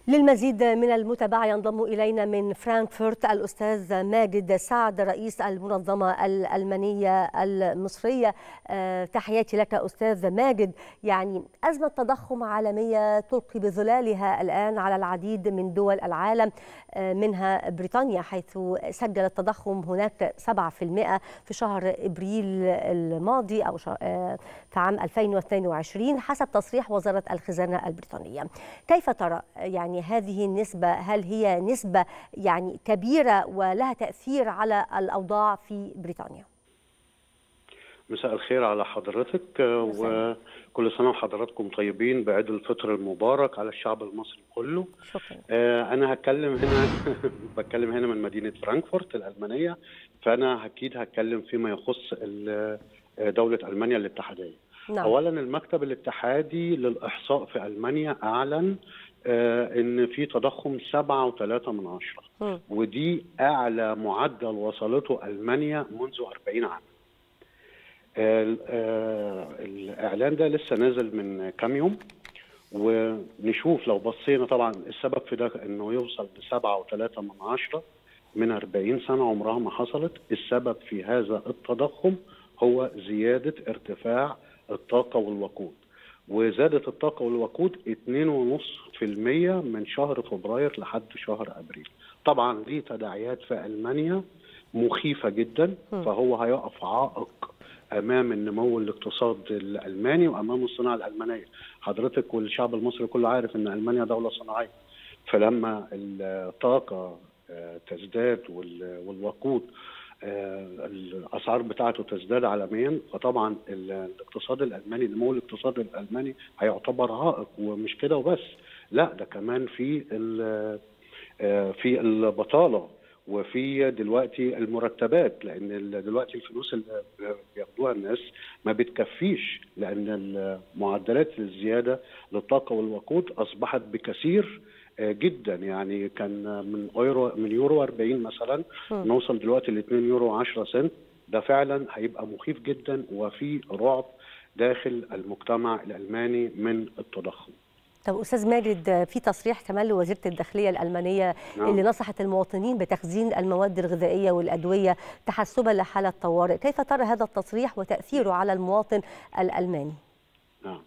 للمزيد من المتابعة ينضم إلينا من فرانكفورت الأستاذ ماجد سعد رئيس المنظمة الألمانية المصرية تحياتي لك أستاذ ماجد يعني أزمة تضخم عالمية تلقي بظلالها الآن على العديد من دول العالم منها بريطانيا حيث سجل التضخم هناك 7% في شهر إبريل الماضي أو في عام 2022 حسب تصريح وزارة الخزانة البريطانية كيف ترى يعني هذه النسبة هل هي نسبة يعني كبيرة ولها تأثير على الأوضاع في بريطانيا؟ مساء الخير على حضرتك وكل سنة وحضراتكم طيبين بعيد الفطر المبارك على الشعب المصري كله شكرا. أنا هتكلم هنا بتكلم هنا من مدينة فرانكفورت الألمانية فأنا أكيد هتكلم فيما يخص دولة ألمانيا الاتحادية نعم. أولا المكتب الاتحادي للإحصاء في ألمانيا أعلن ان في تضخم 7.3 من عشرة م. ودي اعلى معدل وصلته المانيا منذ 40 عام الاعلان ده لسه نازل من كام يوم ونشوف لو بصينا طبعا السبب في ده انه يوصل ل 7.3 من عشرة من 40 سنه عمرها ما حصلت السبب في هذا التضخم هو زياده ارتفاع الطاقه والوقود وزادت الطاقة والوقود 2.5% من شهر فبراير لحد شهر أبريل طبعا دي تداعيات في ألمانيا مخيفة جدا فهو هيقف عائق أمام النمو الاقتصاد الألماني وأمام الصناعة الألمانية حضرتك والشعب المصري كله عارف أن ألمانيا دولة صناعية فلما الطاقة تزداد والوقود الاسعار بتاعته تزداد عالميا فطبعا الاقتصاد الالماني نمو الاقتصاد الالماني هيعتبر عائق ومش كده وبس لا ده كمان في في البطاله وفي دلوقتي المرتبات لان دلوقتي الفلوس اللي بياخدوها الناس ما بتكفيش لان المعدلات الزياده للطاقه والوقود اصبحت بكثير جدا يعني كان من يورو من يورو 40 مثلا م. نوصل دلوقتي ل 2 يورو 10 سنت ده فعلا هيبقى مخيف جدا وفي رعب داخل المجتمع الالماني من التضخم. طب استاذ ماجد في تصريح كمان لوزيره الداخليه الالمانيه نعم. اللي نصحت المواطنين بتخزين المواد الغذائيه والادويه تحسبا لحاله طوارئ، كيف ترى هذا التصريح وتاثيره على المواطن الالماني؟ نعم.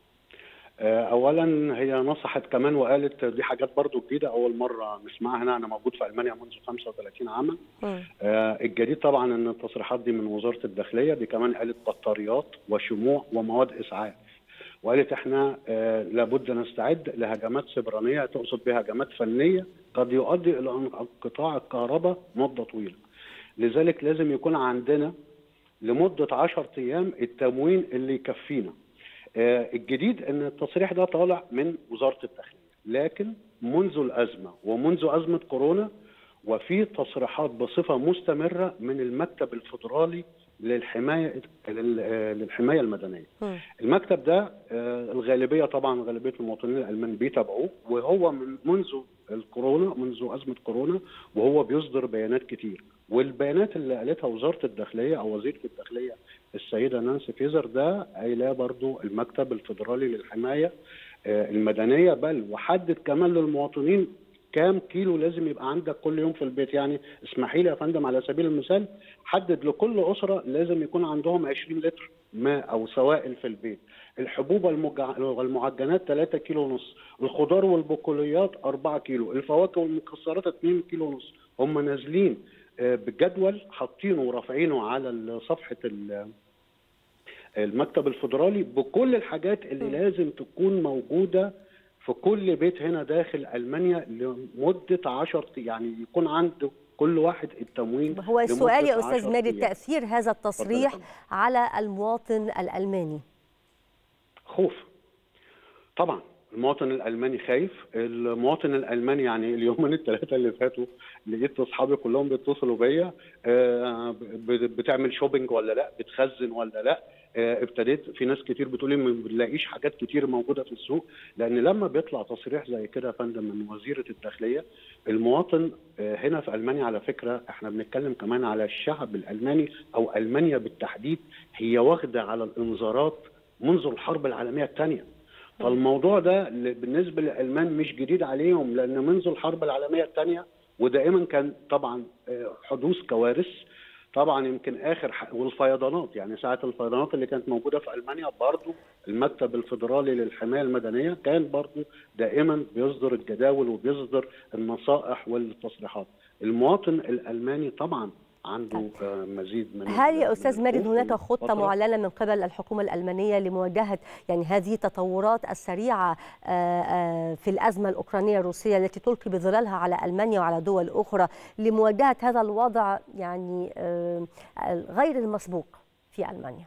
اولا هي نصحت كمان وقالت دي حاجات برضو جديده اول مره نسمعها هنا انا موجود في المانيا منذ 35 عاما آه الجديد طبعا ان التصريحات دي من وزاره الداخليه دي كمان قالت بطاريات وشموع ومواد اسعاف وقالت احنا آه لابد نستعد لهجمات سبرانيه تقصد بها هجمات فنيه قد يؤدي الى انقطاع الكهرباء مده طويله لذلك لازم يكون عندنا لمده 10 ايام التموين اللي يكفينا الجديد ان التصريح ده طالع من وزاره الداخليه لكن منذ الازمه ومنذ ازمه كورونا وفي تصريحات بصفه مستمره من المكتب الفدرالي للحمايه للحمايه المدنيه. م. المكتب ده الغالبيه طبعا غالبيه المواطنين الالمان بيتابعوه وهو من منذ الكورونا منذ ازمه كورونا وهو بيصدر بيانات كتير والبيانات اللي قالتها وزاره الداخليه او وزيره الداخليه السيده نانسي فيزر ده قايلاه برضو المكتب الفدرالي للحمايه المدنيه بل وحدد كمان للمواطنين كام كيلو لازم يبقى عندك كل يوم في البيت يعني اسمحي لي يا فندم على سبيل المثال حدد لكل اسره لازم يكون عندهم 20 لتر ماء او سوائل في البيت الحبوب والمعجنات 3 كيلو ونص الخضار والبقوليات 4 كيلو الفواكه والمكسرات 2 كيلو ونص هم نازلين بجدول حاطينه ورافعينه على صفحه المكتب الفدرالي بكل الحاجات اللي لازم تكون موجوده في كل بيت هنا داخل المانيا لمده 10 يعني يكون عنده كل واحد التموين هو السؤال يا استاذ ماجد أيام. تاثير هذا التصريح اتفضل. على المواطن الالماني خوف طبعا المواطن الالماني خايف المواطن الالماني يعني اليومين الثلاثه اللي فاتوا لقيت اصحابي كلهم بيتصلوا بيا آه، بتعمل شوبينج ولا لا بتخزن ولا لا آه، ابتديت في ناس كتير بتقول لي ما بنلاقيش حاجات كتير موجوده في السوق لان لما بيطلع تصريح زي كده يا فندم من وزيره الداخليه المواطن آه، هنا في المانيا على فكره احنا بنتكلم كمان على الشعب الالماني او المانيا بالتحديد هي واخده على الانذارات منذ الحرب العالميه الثانيه فالموضوع ده بالنسبه للالمان مش جديد عليهم لان منذ الحرب العالميه الثانيه ودائما كان طبعا حدوث كوارث طبعا يمكن اخر ح... والفيضانات يعني ساعه الفيضانات اللي كانت موجوده في المانيا برضو المكتب الفيدرالي للحمايه المدنيه كان برضو دائما بيصدر الجداول وبيصدر النصائح والتصريحات المواطن الالماني طبعا عنده مزيد من هل يا استاذ ماجد هناك خطه معلنه من قبل الحكومه الالمانيه لمواجهه يعني هذه التطورات السريعه في الازمه الاوكرانيه الروسيه التي تلقي بظلالها على المانيا وعلى دول اخرى لمواجهه هذا الوضع يعني غير المسبوق في المانيا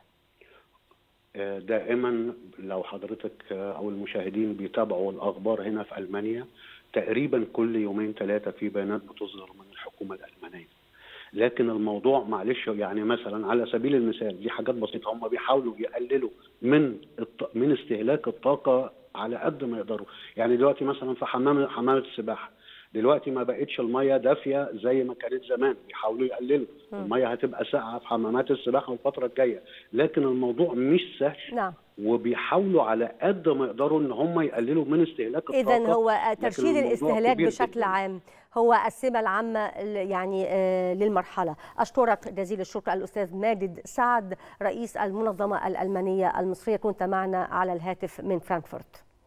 دائما لو حضرتك او المشاهدين بيتابعوا الاخبار هنا في المانيا تقريبا كل يومين ثلاثه في بيانات بتصدر من الحكومه الالمانيه لكن الموضوع معلش يعني مثلا على سبيل المثال دي حاجات بسيطه هم بيحاولوا يقللوا من من استهلاك الطاقه على قد ما يقدروا يعني دلوقتي مثلا في حمام حمامه السباحه دلوقتي ما بقتش الميه دافيه زي ما كانت زمان بيحاولوا يقللوا الميه هتبقى ساقعه في حمامات السباحه الفتره الجايه لكن الموضوع مش سهل نعم وبيحاولوا على قد ما يقدروا ان هم يقللوا من استهلاك الطاقه اذا هو ترشيد الاستهلاك بشكل جداً. عام هو السمه العامه يعني للمرحله اشكرك جزيل الشكر الاستاذ ماجد سعد رئيس المنظمه الالمانيه المصريه كنت معنا على الهاتف من فرانكفورت